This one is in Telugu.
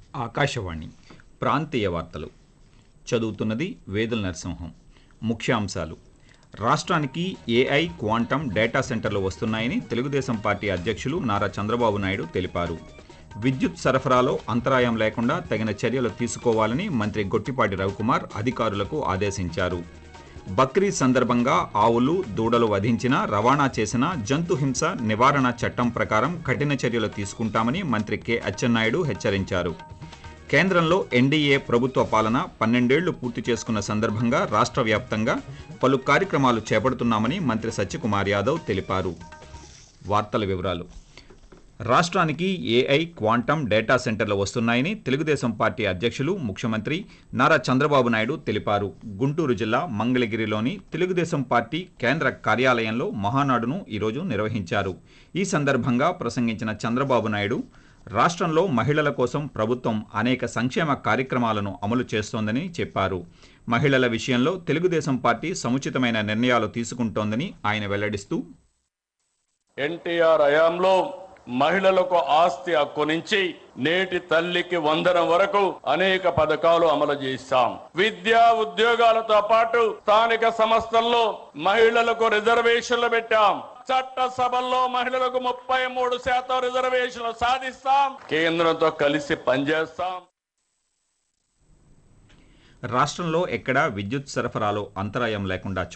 ఆకాశవాణి ప్రాంతీయ వార్తలు చదువుతున్నది వేదుల నరసింహం ముఖ్యాంశాలు రాష్ట్రానికి ఏఐ క్వాంటం డేటా సెంటర్లు వస్తున్నాయని తెలుగుదేశం పార్టీ అధ్యక్షులు నారా చంద్రబాబు నాయుడు తెలిపారు విద్యుత్ సరఫరాలో అంతరాయం లేకుండా తగిన చర్యలు తీసుకోవాలని మంత్రి గొట్టిపాటి రవికుమార్ అధికారులకు ఆదేశించారు బక్రీద్ సందర్భంగా ఆవులు దూడలు వధించిన రవాణా చేసిన జంతు హింస నివారణ చట్టం ప్రకారం కఠిన చర్యలు తీసుకుంటామని మంత్రి కె అచ్చెన్నాయుడు హెచ్చరించారు కేంద్రంలో ఎన్డీఏ ప్రభుత్వ పాలన పన్నెండేళ్లు పూర్తి చేసుకున్న సందర్భంగా రాష్ట్ర వ్యాప్తంగా పలు కార్యక్రమాలు చేపడుతున్నామని మంత్రి సత్యకుమార్ యాదవ్ తెలిపారు వార్తల వివరాలు రాష్ట్రానికి ఏఐ క్వాంటం డేటా సెంటర్లు వస్తున్నాయని తెలుగుదేశం పార్టీ అధ్యక్షులు ముఖ్యమంత్రి నారా చంద్రబాబు నాయుడు తెలిపారు గుంటూరు జిల్లా మంగళగిరిలోని తెలుగుదేశం పార్టీ కేంద్ర కార్యాలయంలో మహానాడును ఈరోజు నిర్వహించారు ఈ సందర్భంగా ప్రసంగించిన చంద్రబాబు నాయుడు రాష్ట్రంలో మహిళల కోసం ప్రభుత్వం అనేక సంక్షేమ కార్యక్రమాలను అమలు చేస్తోందని చెప్పారు మహిళల విషయంలో తెలుగుదేశం పార్టీ సముచితమైన నిర్ణయాలు తీసుకుంటోందని ఆయన వెల్లడిస్తూ ఎన్టీఆర్ హయాంలో మహిళలకు ఆస్తి హక్కు నుంచి నేటి తల్లికి వందనం వరకు అనేక పథకాలు అమలు చేశాం విద్యా ఉద్యోగాలతో పాటు స్థానిక సంస్థల్లో మహిళలకు రిజర్వేషన్లు పెట్టాం చట్టసభల్లో మహిళలకు ముప్పై మూడు శాతం రిజర్వేషన్లు సాధిస్తాం కేంద్రంతో కలిసి పనిచేస్తాం రాష్ట్రంలో ఎక్కడా విద్యుత్ సరఫరాలో అంతరాయం లేకుండా